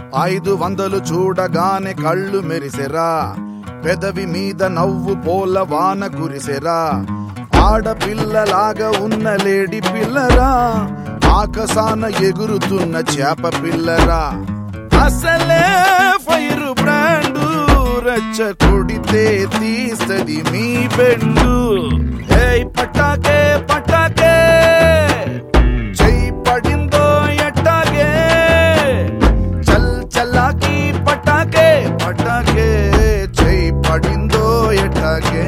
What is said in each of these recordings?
ఐదు వందలు చూడగానే కళ్ళు మెరిసెరా పెదవి మీద నవ్వు పోల వాన కురిసెరా ఆడపిల్లలాగా ఉన్న లేడి పిల్లరా ఆకసాన ఎగురుతున్న చేప పిల్లరా అసలే ఫైర్ బ్రాండు రచ్చ కొడితే తీస్తది మీ బెండు ఏయ్ పటాకే పటాకే చెయ్యి పడిందో ఎట్టాగే చల్ చల్లాకి పటాకే పటాకే చెయ్యి పడిందో ఎట్టాగే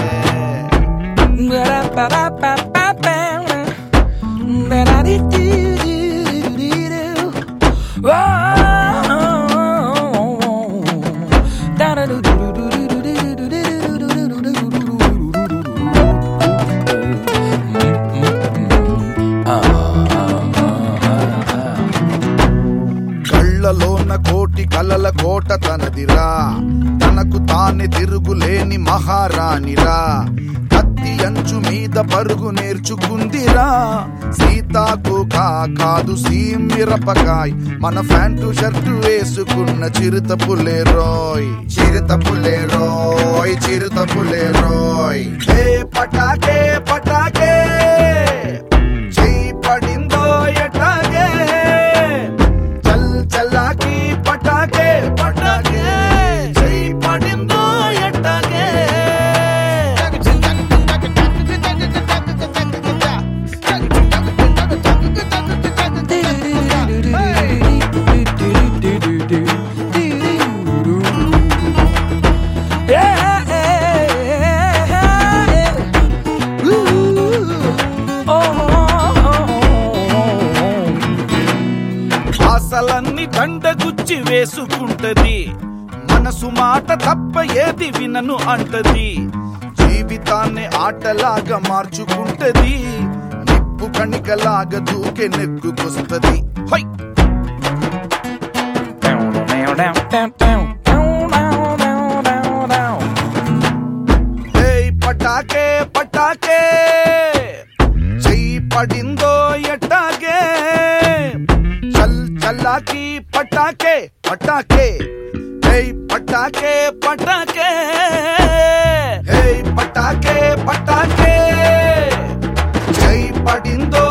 కళ్ళలోన కోటి కలల కోట తనదిరా తనకు తానే తిరుగులేని మహారాణిరా కత్తి అంచు మీద పరుగు నేర్చుకుందిరా సీతాకు కా కాదు సీమిరపకాయ్ మన ఫ్యాంటు షర్టు వేసుకున్న చిరుత పులేరోయ్ చిరుత పులేరోయ్ చిరుత పులేరోయ్ ఏ పటాకే పటాకే చెయ్యి పడిందో ఎటాగే చల్ చల్లాకి పటాకే పటాకే చెయ్యి పడిందో ఎట్టాగే ఆశలన్నీ దండగుచ్చి వేసుకుంటది మనసు మాట తప్ప ఏది వినను అంటది జీవితాన్ని ఆటలాగా మార్చుకుంటది నిప్పు కణికలాగా దూకే నెక్కుకొస్తది హై ఏయ్ పటాకే పటాకే చెయ్యి పడిందో ఎట్టాగే చల్ చల్లాకి పటాకే పటాకే ఏయ్ పటాకే పటాకే ఏయ్ పటాకే పటాకే చెయ్యి పడిందో